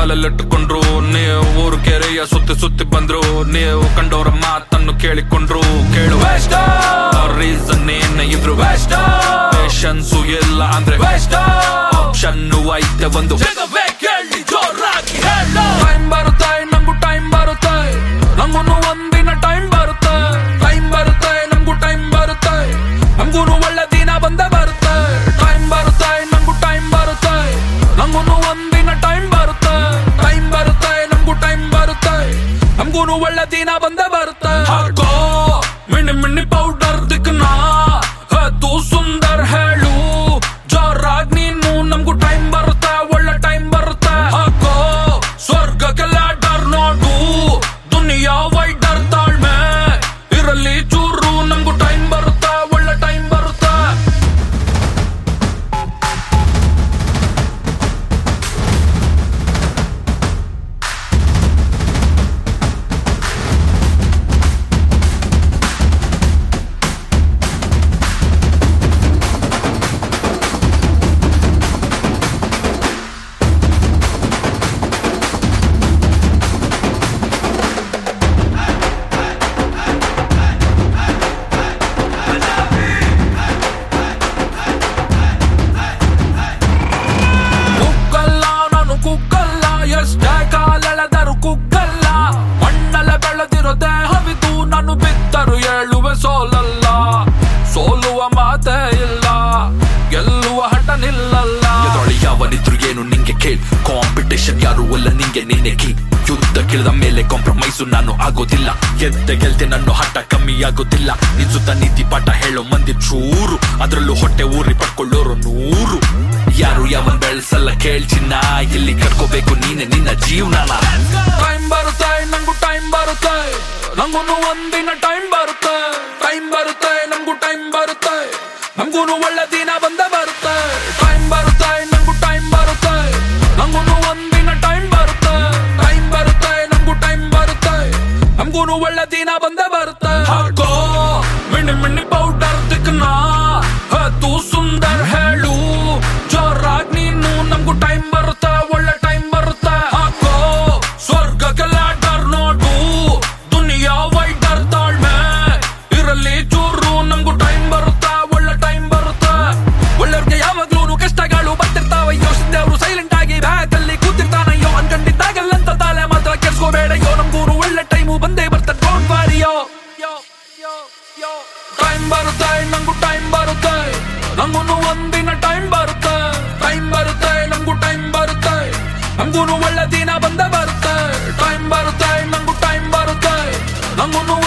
ತಲೆಲಿಟ್ಟುಕೊಂಡ್ರು ನೀವು ಊರು ಕೆರೆಯ ಸುತ್ತಿ ಸುತ್ತಿ ಬಂದ್ರು ನೀವು ಕಂಡೋರ ಮಾತನ್ನು ಕೇಳಿಕೊಂಡ್ರು ಕೇಳು ರೀಸನ್ ಏನ ಇದ್ರು ಪೇಷನ್ಸು ಇಲ್ಲ ಅಂದ್ರೆ ಆಪ್ಷನ್ ಐತೆ ಒಂದು ಟೈಮ್ ಬರುತ್ತೆ ನಂಗೂ ಟೈಮ್ ಬರುತ್ತೆ ನಂಗೂ ಒಂದಿನ ಟೈಮ್ ಬರುತ್ತೆ ಟೈಮ್ ಬರುತ್ತೆ ನಮಗೂ ಟೈಮ್ ಬರುತ್ತೆ ನಮಗೂ ಒಳ್ಳೆ ದಿನ ಬಂದೇ ಬರುತ್ತೆ ಟೈಮ್ ಬರುತ್ತೆ ನಂಗೂ ಟೈಮ್ ಬರುತ್ತೆ ನಂಗೂ ಒಂದಿನ ಟೈಮ್ ಬರುತ್ತೆ ಟೈಮ್ ಬರುತ್ತೆ ನಮಗೂ ಟೈಮ್ ಬರುತ್ತೆ ನಮಗೂ ಒಳ್ಳೆ ದಿನ ಬಂದೇ ಬರುತ್ತೆ ಹಾಕೋ ಮಿಣ್ಣಿ ಮಿಣ್ಣಿ ಪೌಡರ್ ದಿಕ್ಕನ ತೂ ಸುಂದರ್ ಹೇಳು ಜೋರಾಗ್ ನೀನು ನಮಗೂ ಟೈಮ್ ಬರುತ್ತೆ ಒಳ್ಳೆ ಟೈಮ್ ಬರುತ್ತೆ ಹಾಕೋ ಸ್ವರ್ಗಕ್ಕೆ ಲ್ಯಾಡರ್ ನೋಡು ದುನಿಯಾ ವೈಡರ್ ತಾಳ್ಮೆ ಇರಲಿ ಚೂರು ನಮಗೂ ಟೈಮ್ ಬರುತ್ತೆ ಒಳ್ಳೆ ಟೈಮ್ ಬರುತ್ತೆ ಕುಕ್ಕಲ್ಲ ನಾನು ಕುಕ್ಕಲ್ಲ ಎಷ್ಟೇ ಕಾಲೆಳೆದರು ಕುಕ್ಕಲ್ಲ ಮಣ್ಣಲ್ಲ ಬೆಳೆದಿರೋ ದೇಹವಿದು ನಾನು ಬಿದ್ದರು ಏಳುವೆ ಸೋಲಲ್ಲ ಸೋಲುವ ಮಾತೇ ಇಲ್ಲ ಗೆಲ್ಲುವ ಹಠ ನಿಲ್ಲಲ್ಲ ಎದುರೊಳಿ ಯಾವನಿದ್ರು ಏನು ನಿಂಗೆ ಕೇಳ್ ಕಾಂಪಿಟೇಷನ್ ಯಾರು ಅಲ್ಲ ನಿಂಗೆ ನೀನೆ ಕೀ ಯುದ್ಧ ಕೇಳಿದ ಮೇಲೆ ಕಾಂಪ್ರಮೈಸು ನಾನು ಆಗೋದಿಲ್ಲ ಗೆದ್ದೆ ಗೆಲ್ದೆ ನನ್ನ ಹಠ ಕಮ್ಮಿ ಆಗೋದಿಲ್ಲ ನಿನ್ ಸುತ್ತ ನೀತಿ ಪಾಠ ಹೇಳೋ ಮಂದಿ ಚೂರು ಅದ್ರಲ್ಲೂ ಹೊಟ್ಟೆ ಊರಿ ಪಡ್ಕೊಳ್ಳೋರು ನೂರು ಯಾರು ಯಾವನ್ ಬೆಳೆಸಲ್ಲ ಕೇಳ್ಚಿನ್ನ ಎಲ್ಲಿ ಕಟ್ಕೋಬೇಕು ನೀನೆ ನಿನ್ನ ಜೀವನನ ಟೈಮ್ ಬರುತ್ತೆ ನಂಗೂ ಟೈಮ್ ಬರುತ್ತೆ ನಂಗೂ ಒಂದಿನ ಟೈಮ್ ಬರುತ್ತೆ ಟೈಮ್ ಬರುತ್ತೆ ನಮಗೂ ಟೈಮ್ ಬರುತ್ತೆ ನಮಗೂ ಒಳ್ಳೆ ದಿನ ಬಂದೇ ಬರುತ್ತೆ ಟೈಮ್ ಬರುತ್ತೆ ನಂಗೂ ಟೈಮ್ ಬರುತ್ತೆ ನಂಗೂ ಒಂದಿನ ಟೈಮ್ ಬರುತ್ತೆ ಟೈಮ್ ಬರುತ್ತೆ ನಮಗೂ ಟೈಮ್ ಬರುತ್ತೆ ನಮಗೂ ಒಳ್ಳೆ ದಿನ ಬಂದೇ ಬರುತ್ತೆ ಹಾಕೋ ಮಿಣ್ಣಿ ಮಿಣ್ಣಿ ಪೌಡರ್ ದಿಕ್ಕನ ತೂ ಸುಂದರ್ ಹೇಳು ಜೋರಾಗ್ ನೀನು ನಮಗೂ ಟೈಮ್ ಬರುತ್ತೆ ಒಳ್ಳೆ ಟೈಮ್ ಬರುತ್ತೆ ಹಾಕೋ ಸ್ವರ್ಗಕ್ಕೆ ಲ್ಯಾಡರ್ ನೋಡು ದುನಿಯಾ ವೈಡರ್ ತಾಳ್ಮೆ ಇರಲಿ ಚೂರು ನಮಗೂ ಟೈಮ್ ಬರುತ್ತೆ ಒಳ್ಳೆ ಟೈಮ್ ಬರುತ್ತೆ ಒಳ್ಳೆಯವ್ರಿಗೆ ಯಾವಾಗ್ಲೂ ಕಷ್ಟಗಳು ಬರ್ತಿರ್ತಾವ ಯೋಚಿಸಿದೆ ಅವರು ಸೈಲೆಂಟ್ ಆಗಿ ಬ್ಯಾಗ್ ಅಲ್ಲಿ ಕೂತಿರ್ತಾನಯ್ಯೋ ಅನ್ಕೊಂಡಿದ್ದಾಗಲ್ಲಂತ ತಾಳೆ ಮಾತ್ರ ಕೆಡ್ಸ್ಕೋಬೇಡಯ್ಯೋ ನಮಗೂ ಒಳ್ಳೆ ಟೈಮು ಬಂದೇ ಬರ್ತದೆ ಡೋಂಟ್ ವಾರಿಯೋ ಟೈಮ್ ಬರುತ್ತೆ ನಂಗೂ ಟೈಮ್ ಬರುತ್ತೆ ನಂಗೂ ಒಂದಿನ ಟೈಮ್ ಬರುತ್ತೆ ಟೈಮ್ ಬರುತ್ತೆ ನಮಗೂ ಟೈಮ್ ಬರುತ್ತೆ ನಮಗೂ ಒಳ್ಳೆ ದಿನ ಬಂದೇ ಬರುತ್ತೆ ಟೈಮ್ ಬರುತ್ತೆ ನಂಗೂ ಟೈಮ್ ಬರುತ್ತೆ ನಮಗೂ